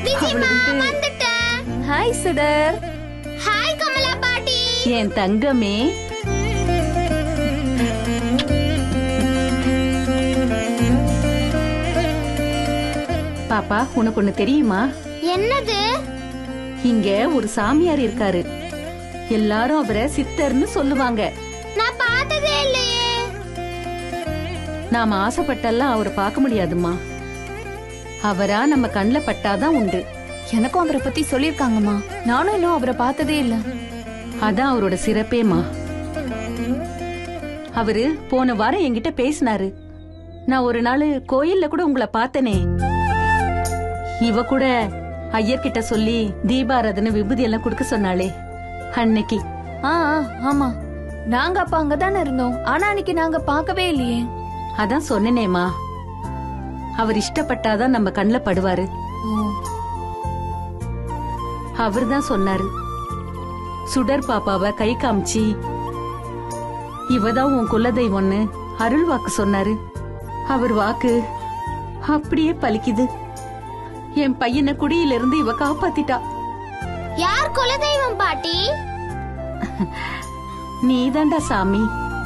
விஜயமா அவளுக்கு- வந்துட்டேன் ஹாய் சுடர் ஹாய் கமலா பாட்டி என் தங்கமே பாப்பா உனக்கு ஒண்ணு தெரியுமா என்னது இங்க ஒரு சாமியார் இருக்காரு எல்லாரும் அவரை சித்தர்னு சொல்லுவாங்க நான் பார்த்ததே இல்லையே நாம ஆசைப்பட்டெல்லாம் அவரை பார்க்க முடியாதும்மா அவரா நம்ம கண்ணுல பட்டாதான் உண்டு எனக்கும் அவரை பத்தி சொல்லிருக்காங்கம்மா நானும் இன்னும் அவரை பார்த்ததே இல்ல அதான் அவரோட சிறப்பேமா அவரு போன வாரம் என்கிட்ட பேசினாரு நான் ஒரு நாள் கோயில்ல கூட உங்களை பார்த்தனே இவ கூட ஐயர்கிட்ட சொல்லி தீபாராதனை விபூதி எல்லாம் கொடுக்க சொன்னாளே அன்னைக்கு ஆ ஆ, ஆமா நாங்க அப்ப அங்கதானே இருந்தோம் ஆனா அன்னைக்கு நாங்க பார்க்கவே இல்லையே அதான் சொன்னனேமா அவர் இஷ்டப்பட்டாதான் நம்ம கண்ணுல படுவாரு ஓ, அவர்தான் சொன்னாரு சுடர் பாப்பாவ கை காமிச்சு இவதான் உன் குலதெய்வம்னு அருள் வாக்கு சொன்னாரு அவர் வாக்கு அப்படியே பலிக்குது என் பையனை குடியிலிருந்து இவ காப்பாத்திட்டா யார் குலதெய்வம் பாட்டி நீதான்டா சாமி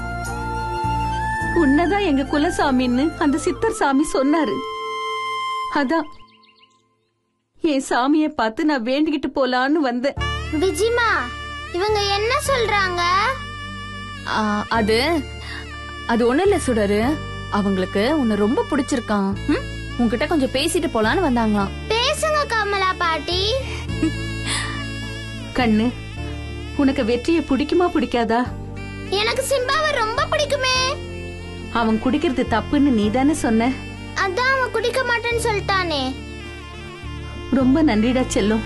உன்னதான் எங்க குலசாமின்னு அந்த சித்தர் சாமி சொன்னாரு அதான் என் சாமிய பார்த்து நான் வேண்டிக்கிட்டு போலான்னு வந்தேன் விஜிமா இவங்க என்ன சொல்றாங்க ஆ, அது அது ஒண்ணு இல்ல சுடரு அவங்களுக்கு உன்னை ரொம்ப பிடிச்சிருக்கான் ம்? உன்கிட்ட கொஞ்சம் பேசிட்டு போலான்னு வந்தாங்களாம் பேசுங்க கமலா பாட்டி கண்ணு உனக்கு வெற்றியை பிடிக்குமா பிடிக்காதா எனக்கு சிம்பாவை ரொம்ப பிடிக்குமே அவன் குடிக்கிறது தப்புன்னு நீதானே சொன்ன அதான் அவன் குடிக்க மாட்டேன்னு சொல்லிட்டானே ரொம்ப நன்றிடா செல்லம்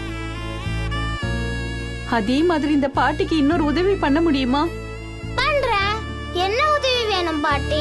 அதே மாதிரி இந்த பாட்டிக்கு இன்னொரு உதவி பண்ண முடியுமா பண்றேன் என்ன உதவி வேணும் பாட்டி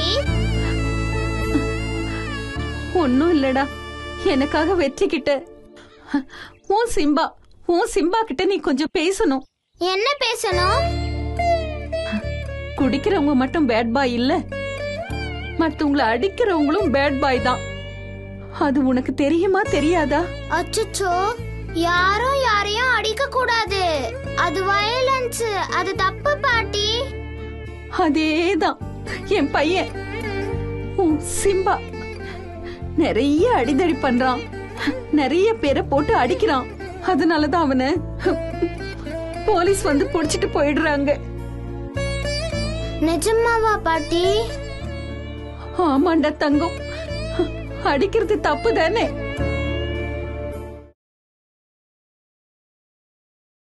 ஒன்னும் இல்லடா எனக்காக வெற்றி கிட்ட உன் சிம்பா உன் சிம்பா கிட்ட நீ கொஞ்சம் பேசணும் என்ன பேசணும் குடிக்கிறவங்க மட்டும் பேட் பாய் இல்ல மத்தவங்கள அடிக்கிறவங்களும் பேட் பாய் தான் அது உனக்கு தெரியுமா தெரியாதா அச்சச்சோ யாரும் யாரையும் அடிக்க கூடாது அது வயலன்ஸ் அது தப்பு பாட்டி அதேதான் என் பையன் உன் சிம்பா நிறைய அடிதடி பண்றான் நிறைய பேரை போட்டு அடிக்கிறான் அதனாலதான் அவனை போலீஸ் வந்து புடிச்சிட்டு போயிடுறாங்க நிஜமாவா பாட்டி ஆமாண்டா தங்கம் அடிக்கிறது தப்பு தானே